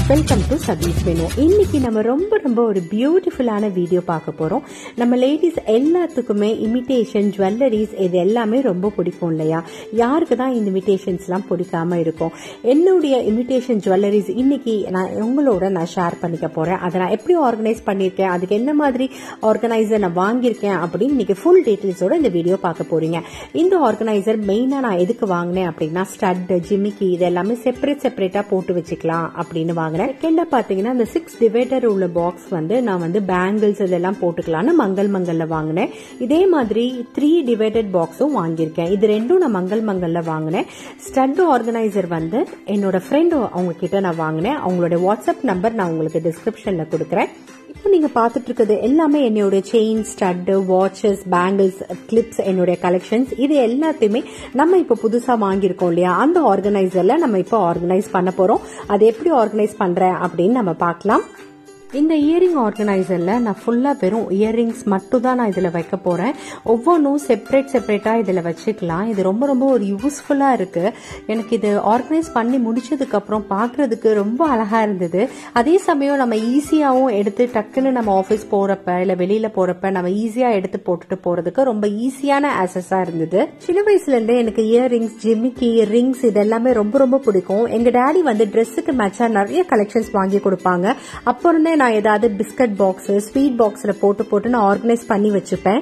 welcome to Satish menu இன்னைக்கு நம்ம ரொம்ப ரொம்ப ஒரு பியூட்டிஃபுல்லான வீடியோ பார்க்க போறோம் நம்ம லேடிஸ் எல்லாத்துக்குமே இமிட்டேஷன் ஜுவல்லரிஸ் இது எல்லாமே ரொம்ப பிடிக்கும் இல்லையா யாருக்கு தான் இந்த இமிட்டேஷன்ஸ்லாம் பிடிக்காம இருக்கும் என்னுடைய இமிட்டேஷன் ஜுவல்லரிஸ் இன்னைக்கு நான் உங்களோட நான் ஷேர் பண்ணிக்க போறேன் அதை நான் எப்படி ஆர்கனைஸ் பண்ணியிருக்கேன் அதுக்கு என்ன மாதிரி ஆர்கனைசர் நான் வாங்கியிருக்கேன் அப்படின்னு இன்னைக்கு ஃபுல் டீட்டெயில்ஸோட இந்த வீடியோ பார்க்க போறீங்க இந்த ஆர்கனைசர் மெயினாக நான் எதுக்கு வாங்கினேன் அப்படின்னா ஸ்டட் ஜிமிக்கி இது எல்லாமே செப்பரேட் செப்பரேட்டாக போட்டு வச்சுக்கலாம் அப்படின்னு வாங்கினேன் செகண்டா பாத்தீங்கன்னா இந்த சிக்ஸ் டிவைடர் உள்ள பாக்ஸ் வந்து நான் வந்து பேங்கிள்ஸ் இதெல்லாம் போட்டுக்கலாம்னு மங்கள் மங்கல்ல வாங்கினேன் இதே மாதிரி த்ரீ டிவைடட் பாக்ஸும் வாங்கியிருக்கேன் இது ரெண்டும் நான் மங்கள் மங்கல்ல வாங்கினேன் ஸ்டட் ஆர்கனைசர் வந்து என்னோட ஃப்ரெண்ட் அவங்க கிட்ட நான் வாங்கினேன் அவங்களோட வாட்ஸ்அப் நம்பர் நான் உங்களுக்கு டிஸ்கிரிப்ஷன்ல கொடுக்குறேன் இப்போ நீங்க பார்த்துட்டு இருக்கிறது எல்லாமே என்னோட chain stud watches bangles clips என்னுடைய கலெக்ஷன்ஸ் இது எல்லாத்தையுமே நம்ம இப்போ புதுசா வாங்கியிருக்கோம் இல்லையா அந்த ஆர்கனைசர்ல நம்ம இப்போ ஆர்கனைஸ் பண்ண போறோம் அது எப்படி ஆர்கனைஸ் பண்றேன் அப்படின்னு நம்ம பார்க்கலாம் இந்த இயரிங் ஆர்கனைசரில் நான் ஃபுல்லாக வெறும் இயரிங்ஸ் மட்டும் தான் நான் இதில் வைக்க போகிறேன் ஒவ்வொன்றும் செப்பரேட் செப்பரேட்டாக இதில் வச்சுக்கலாம் இது ரொம்ப ரொம்ப ஒரு யூஸ்ஃபுல்லாக இருக்குது எனக்கு இது ஆர்கனைஸ் பண்ணி முடிச்சதுக்கப்புறம் பார்க்குறதுக்கு ரொம்ப அழகாக இருந்தது அதே சமயம் நம்ம ஈஸியாகவும் எடுத்து டக்குன்னு நம்ம ஆஃபீஸ் போகிறப்ப இல்லை வெளியில் போகிறப்ப நம்ம ஈஸியாக எடுத்து போட்டுட்டு போகிறதுக்கு ரொம்ப ஈஸியான ஆசஸாக இருந்தது சின்ன வயசுலேருந்தே எனக்கு இயரிங்ஸ் ஜிமிக்கி ரிங்ஸ் இது எல்லாமே ரொம்ப ரொம்ப பிடிக்கும் எங்கள் டேடி வந்து ட்ரெஸ்ஸுக்கு மேட்சாக நிறைய கலெக்ஷன்ஸ் வாங்கி கொடுப்பாங்க அப்போ இருந்தே நான் ஏதாவது பிஸ்கட் பாக்ஸ் ஸ்வீட் பாக்ஸில் போட்டு போட்டு நான் ஆர்கனைஸ் பண்ணி வச்சுப்பேன்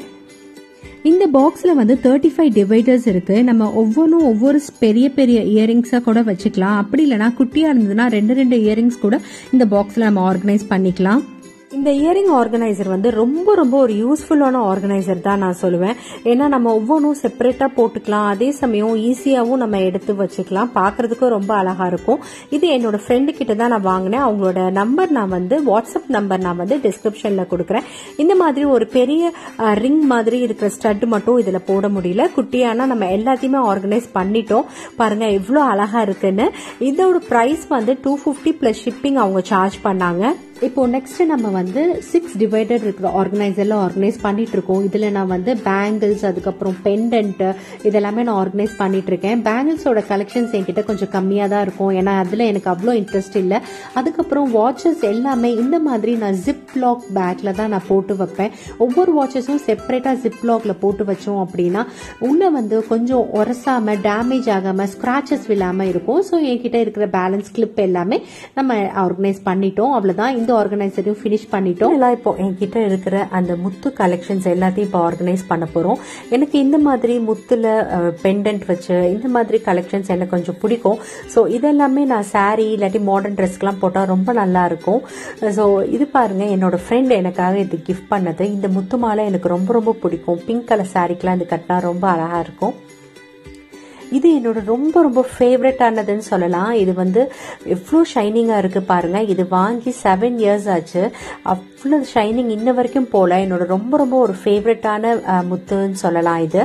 இந்த பாக்ஸில் வந்து தேர்ட்டி ஃபைவ் டிவைடர்ஸ் இருக்கு நம்ம ஒவ்வொன்றும் ஒவ்வொரு பெரிய பெரிய இயரிங்ஸாக கூட வச்சுக்கலாம் அப்படி இல்லைனா குட்டியாக இருந்ததுன்னா ரெண்டு ரெண்டு இயரிங்ஸ் கூட இந்த பாக்ஸில் நம்ம ஆர்கனைஸ் பண்ணிக்கலாம் இந்த இயரிங் ஆர்கனைசர் வந்து ரொம்ப ரொம்ப ஒரு யூஸ்ஃபுல்லான ஆர்கனைசர் தான் நான் சொல்லுவேன் ஏன்னா நம்ம ஒவ்வொன்றும் செப்பரேட்டாக போட்டுக்கலாம் அதே சமயம் ஈஸியாகவும் நம்ம எடுத்து வச்சுக்கலாம் பார்க்கறதுக்கும் ரொம்ப அழகா இருக்கும் இது என்னோட ஃப்ரெண்டு கிட்ட தான் நான் வாங்கினேன் அவங்களோட நம்பர் நான் வந்து வாட்ஸ்அப் நம்பர் நான் வந்து டிஸ்கிரிப்ஷன்ல கொடுக்குறேன் இந்த மாதிரி ஒரு பெரிய ரிங் மாதிரி இருக்கிற ஸ்டட் மட்டும் இதில் போட முடியல குட்டியானா நம்ம எல்லாத்தையுமே ஆர்கனைஸ் பண்ணிட்டோம் பாருங்க எவ்வளோ அழகா இருக்குன்னு இதோட ப்ரைஸ் வந்து டூ ஃபிஃப்டி பிளஸ் ஷிப்பிங் அவங்க சார்ஜ் பண்ணாங்க இப்போ நெக்ஸ்ட் நம்ம வந்து சிக்ஸ் டிவைடட் இருக்கிற ஆர்கனைசர்ல ஆர்கனைஸ் பண்ணிட்டு இருக்கோம் இதுல நான் வந்து பேங்கிள்ஸ் அதுக்கப்புறம் பெண்டன்ட் இதெல்லாமே நான் ஆர்கனைஸ் பண்ணிட்டு இருக்கேன் பேங்கிள்ஸோட கலெக்ஷன்ஸ் என்கிட்ட கொஞ்சம் கம்மியா தான் இருக்கும் ஏன்னா அதுல எனக்கு அவ்வளோ இன்ட்ரெஸ்ட் இல்லை அதுக்கப்புறம் வாட்சஸ் எல்லாமே இந்த மாதிரி நான் ஜிப் லாக் பேக்ல தான் நான் போட்டு வைப்பேன் ஒவ்வொரு வாட்சஸும் செப்பரேட்டா ஜிப் லாக்ல போட்டு வச்சோம் அப்படின்னா உள்ள வந்து கொஞ்சம் உரசாம டேமேஜ் ஆகாம ஸ்கிராச்சஸ் விழாம இருக்கும் ஸோ என்கிட்ட இருக்கிற பேலன்ஸ் கிளிப் எல்லாமே நம்ம ஆர்கனைஸ் பண்ணிட்டோம் அவ்வளவுதான் இந்த ஆர்கனைசரையும் ஃபினிஷ் பண்ணிட்டோம் எல்லாம் இப்போ என்கிட்ட இருக்கிற அந்த முத்து கலெக்ஷன்ஸ் எல்லாத்தையும் இப்போ ஆர்கனைஸ் பண்ண போறோம் எனக்கு இந்த மாதிரி முத்துல பெண்டன்ட் வச்சு இந்த மாதிரி கலெக்ஷன்ஸ் எனக்கு கொஞ்சம் பிடிக்கும் ஸோ இதெல்லாமே நான் சாரீ இல்லாட்டி மாடர்ன் ட்ரெஸ்க்கெலாம் போட்டால் ரொம்ப நல்லா இருக்கும் ஸோ இது பாருங்க என்னோட ஃப்ரெண்ட் எனக்காக இது கிஃப்ட் பண்ணது இந்த முத்து மாலை எனக்கு ரொம்ப ரொம்ப பிடிக்கும் பிங்க் கலர் சாரீக்கெலாம் இது கட்டினா ரொம்ப அழகா இருக்கும் இது என்னோட ரொம்ப ரொம்ப ஃபேவரட்டானதுன்னு சொல்லலாம் இது வந்து எவ்வளோ ஷைனிங்காக இருக்குது பாருங்கள் இது வாங்கி செவன் இயர்ஸ் ஆச்சு அவ்வளோ ஷைனிங் இன்ன வரைக்கும் போல என்னோட ரொம்ப ரொம்ப ஒரு ஃபேவரட்டான முத்துன்னு சொல்லலாம் இது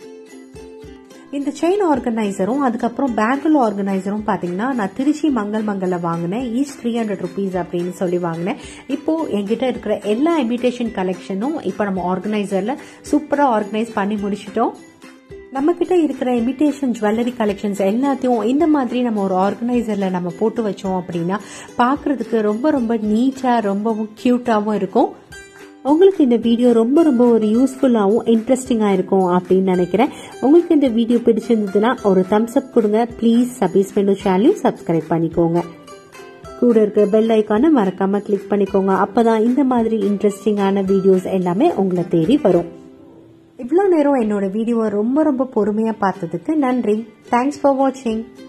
இந்த செயின் ஆர்கனைசரும் அதுக்கப்புறம் பேங்கிள் ஆர்கனைசரும் பார்த்தீங்கன்னா நான் திருச்சி மங்கள் மங்கல்ல வாங்கினேன் ஈச் த்ரீ ஹண்ட்ரட் ருபீஸ் அப்படின்னு சொல்லி வாங்கினேன் இப்போ என்கிட்ட இருக்கிற எல்லா இமிடேஷன் கலெக்ஷனும் இப்போ நம்ம ஆர்கனைசர்ல சூப்பராக ஆர்கனைஸ் பண்ணி முடிச்சிட்டோம் நம்ம கிட்ட இருக்கிற இமிடேஷன் ஜுவல்லரி கலெக்ஷன்ஸ் எல்லாத்தையும் இந்த மாதிரி நம்ம ஒரு ஆர்கனைசர்ல நம்ம போட்டு வச்சோம் அப்படின்னா பார்க்கறதுக்கு ரொம்ப ரொம்ப நீட்டா ரொம்பவும் கியூட்டாவும் இருக்கும் உங்களுக்கு இந்த வீடியோ ரொம்ப ரொம்ப ஒரு யூஸ்ஃபுல்லாகவும் இன்ட்ரெஸ்டிங்காக இருக்கும் அப்படின்னு நினைக்கிறேன் உங்களுக்கு இந்த வீடியோ பிடிச்சிருந்ததுன்னா ஒரு தம்ஸ் அப் கொடுங்க ப்ளீஸ் சபீஸ் மெனு சேனலையும் சப்ஸ்கிரைப் பண்ணிக்கோங்க கூட இருக்கிற பெல் ஐக்கானை மறக்காம கிளிக் பண்ணிக்கோங்க அப்பதான் இந்த மாதிரி இன்ட்ரெஸ்டிங்கான வீடியோஸ் எல்லாமே உங்களை தேடி வரும் இவ்வளோ நேரம் என்னோட வீடியோவை ரொம்ப ரொம்ப பொறுமையாக பார்த்ததுக்கு நன்றி தேங்க்ஸ் ஃபார் வாட்சிங்